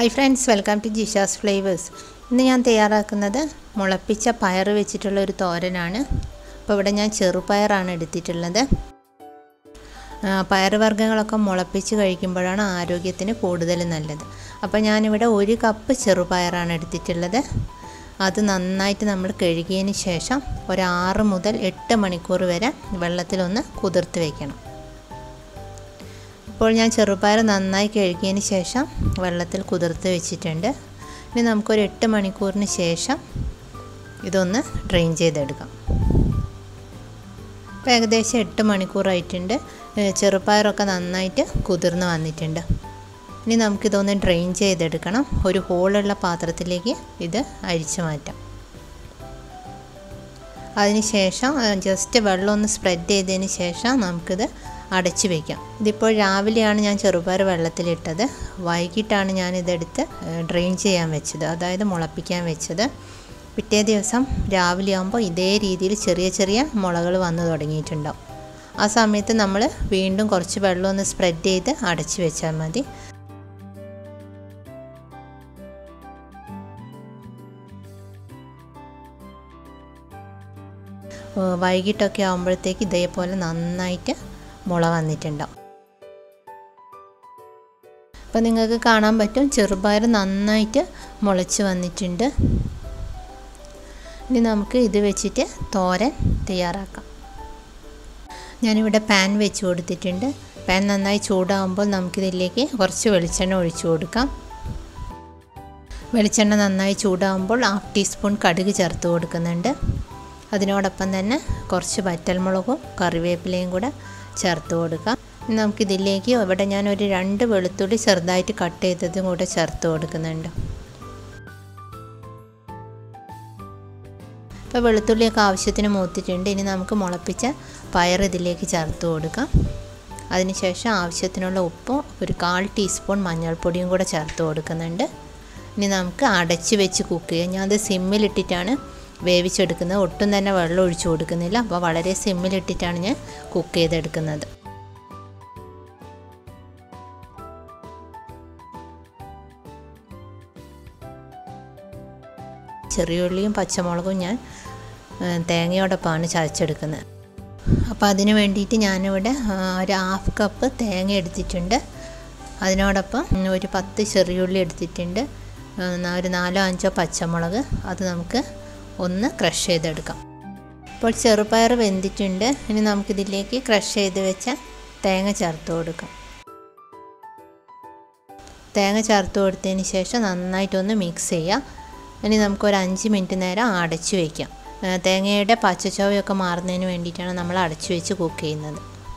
hi friends welcome to Jisha's flavours ഇന്ന് ഞാൻ തയ്യാറാക്കുന്നത് മുളപ്പിച്ച പയർ വെച്ചിട്ടുള്ള ഒരു തോരനാണ് അപ്പോൾ ഇവിടെ ഞാൻ ചെറുപയറാണ് എടുത്തിട്ടുള്ളത് പയറുവർഗ്ഗങ്ങളൊക്കെ മുളപ്പിച്ച് കഴിക്കുമ്പോഴാണ് ആരോഗ്യത്തിന് കൂടുതൽ നല്ലത് അപ്പോൾ ഞാനിവിടെ ഒരു കപ്പ് ചെറുപയറാണ് എടുത്തിട്ടുള്ളത് അത് നന്നായിട്ട് നമ്മൾ കഴുകിയതിന് ശേഷം ഒരു ആറ് മുതൽ എട്ട് മണിക്കൂർ വരെ വെള്ളത്തിലൊന്ന് കുതിർത്ത് വയ്ക്കണം ഇപ്പോൾ ഞാൻ ചെറുപയർ നന്നായി കഴുകിയതിന് ശേഷം വെള്ളത്തിൽ കുതിർത്ത് വെച്ചിട്ടുണ്ട് ഇനി നമുക്കൊരു എട്ട് മണിക്കൂറിന് ശേഷം ഇതൊന്ന് ഡ്രെയിൻ ചെയ്തെടുക്കാം ഇപ്പോൾ ഏകദേശം എട്ട് മണിക്കൂറായിട്ടുണ്ട് ചെറുപയറൊക്കെ നന്നായിട്ട് കുതിർന്ന് വന്നിട്ടുണ്ട് ഇനി നമുക്കിതൊന്ന് ഡ്രെയിൻ ചെയ്തെടുക്കണം ഒരു ഹോളുള്ള പാത്രത്തിലേക്ക് ഇത് അരിച്ചു മാറ്റാം അതിനുശേഷം ജസ്റ്റ് വെള്ളം ഒന്ന് സ്പ്രെഡ് ചെയ്തതിന് ശേഷം നമുക്കിത് അടച്ചു വയ്ക്കാം ഇതിപ്പോൾ രാവിലെയാണ് ഞാൻ ചെറുപയർ വെള്ളത്തിലിട്ടത് വൈകിട്ടാണ് ഞാൻ ഇതെടുത്ത് ഡ്രെയിൻ ചെയ്യാൻ വെച്ചത് അതായത് മുളപ്പിക്കാൻ വെച്ചത് പിറ്റേ ദിവസം രാവിലെ ആകുമ്പോൾ ഇതേ രീതിയിൽ ചെറിയ ചെറിയ മുളകൾ വന്നു തുടങ്ങിയിട്ടുണ്ടാവും ആ സമയത്ത് നമ്മൾ വീണ്ടും കുറച്ച് വെള്ളം ഒന്ന് സ്പ്രെഡ് ചെയ്ത് അടച്ചു വെച്ചാൽ മതി വൈകിട്ടൊക്കെ ആകുമ്പോഴത്തേക്ക് ഇതേപോലെ നന്നായിട്ട് മുള വന്നിട്ടുണ്ടാവും അപ്പോൾ നിങ്ങൾക്ക് കാണാൻ പറ്റും ചെറുപയർ നന്നായിട്ട് മുളച്ച് വന്നിട്ടുണ്ട് ഇനി നമുക്ക് ഇത് വെച്ചിട്ട് തോരൻ തയ്യാറാക്കാം ഞാനിവിടെ പാൻ വെച്ച് കൊടുത്തിട്ടുണ്ട് പാൻ നന്നായി ചൂടാകുമ്പോൾ നമുക്കിതിലേക്ക് കുറച്ച് വെളിച്ചെണ്ണ ഒഴിച്ചു കൊടുക്കാം വെളിച്ചെണ്ണ നന്നായി ചൂടാകുമ്പോൾ ഹാഫ് ടീസ്പൂൺ കടുക് ചേർത്ത് കൊടുക്കുന്നുണ്ട് അതിനോടൊപ്പം തന്നെ കുറച്ച് വറ്റൽമുളകും കറിവേപ്പിലയും കൂടെ ചേർത്ത് കൊടുക്കാം നമുക്കിതിലേക്ക് ഇവിടെ ഞാനൊരു രണ്ട് വെളുത്തുള്ളി ചെറുതായിട്ട് കട്ട് ചെയ്തതും കൂടെ ചേർത്ത് കൊടുക്കുന്നുണ്ട് ഇപ്പോൾ വെളുത്തുള്ളിയൊക്കെ ആവശ്യത്തിന് മൂത്തിട്ടുണ്ട് ഇനി നമുക്ക് മുളപ്പിച്ച പയർ ഇതിലേക്ക് ചേർത്ത് കൊടുക്കാം അതിനുശേഷം ആവശ്യത്തിനുള്ള ഉപ്പും ഒരു കാൽ ടീസ്പൂൺ മഞ്ഞൾപ്പൊടിയും കൂടെ ചേർത്ത് കൊടുക്കുന്നുണ്ട് ഇനി നമുക്ക് അടച്ച് വെച്ച് കുക്ക് ചെയ്യാം ഞാനത് സിമ്മിലിട്ടിട്ടാണ് വേവിച്ചെടുക്കുന്നത് ഒട്ടും തന്നെ വെള്ളം ഒഴിച്ചു കൊടുക്കുന്നില്ല അപ്പോൾ വളരെ സിമ്മിലിട്ടിട്ടാണ് ഞാൻ കുക്ക് ചെയ്തെടുക്കുന്നത് ചെറിയുള്ളിയും പച്ചമുളകും ഞാൻ തേങ്ങയോടൊപ്പമാണ് ചതച്ചെടുക്കുന്നത് അപ്പോൾ അതിന് വേണ്ടിയിട്ട് ഞാനിവിടെ ഒരു ഹാഫ് കപ്പ് തേങ്ങ എടുത്തിട്ടുണ്ട് അതിനോടൊപ്പം ഒരു പത്ത് ചെറിയുള്ളി എടുത്തിട്ടുണ്ട് ഒരു നാലോ അഞ്ചോ പച്ചമുളക് അത് നമുക്ക് ഒന്ന് ക്രഷ് ചെയ്തെടുക്കാം ഇപ്പോൾ ചെറുപയർ വെന്തിട്ടുണ്ട് ഇനി നമുക്കിതിലേക്ക് ക്രഷ് ചെയ്ത് വെച്ച തേങ്ങ ചേർത്ത് കൊടുക്കാം തേങ്ങ ചേർത്ത് കൊടുത്തതിന് ശേഷം നന്നായിട്ടൊന്ന് മിക്സ് ചെയ്യാം ഇനി നമുക്കൊരു അഞ്ച് മിനിറ്റ് നേരം അടച്ചു വയ്ക്കാം തേങ്ങയുടെ പച്ചച്ചോവയൊക്കെ മാറുന്നതിന് വേണ്ടിയിട്ടാണ് നമ്മൾ അടച്ചു വെച്ച് കുക്ക് ചെയ്യുന്നത്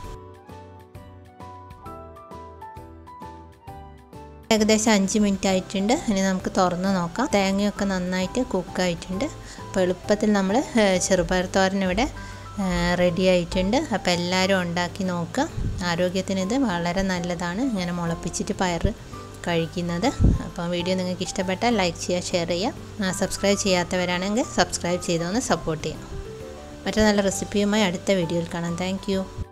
ഏകദേശം അഞ്ച് മിനിറ്റ് ആയിട്ടുണ്ട് ഇനി നമുക്ക് തുറന്ന് നോക്കാം തേങ്ങയൊക്കെ നന്നായിട്ട് കുക്കായിട്ടുണ്ട് അപ്പോൾ എളുപ്പത്തിൽ നമ്മൾ ചെറുപയർ തോരൻ ഇവിടെ റെഡി ആയിട്ടുണ്ട് അപ്പോൾ എല്ലാവരും ഉണ്ടാക്കി നോക്കുക ആരോഗ്യത്തിന് ഇത് വളരെ നല്ലതാണ് ഇങ്ങനെ മുളപ്പിച്ചിട്ട് പയർ കഴിക്കുന്നത് അപ്പോൾ വീഡിയോ നിങ്ങൾക്ക് ഇഷ്ടപ്പെട്ടാൽ ലൈക്ക് ചെയ്യുക ഷെയർ ചെയ്യുക സബ്സ്ക്രൈബ് ചെയ്യാത്തവരാണെങ്കിൽ സബ്സ്ക്രൈബ് ചെയ്തൊന്ന് സപ്പോർട്ട് ചെയ്യാം മറ്റു നല്ല റെസിപ്പിയുമായി അടുത്ത വീഡിയോയിൽ കാണാം താങ്ക്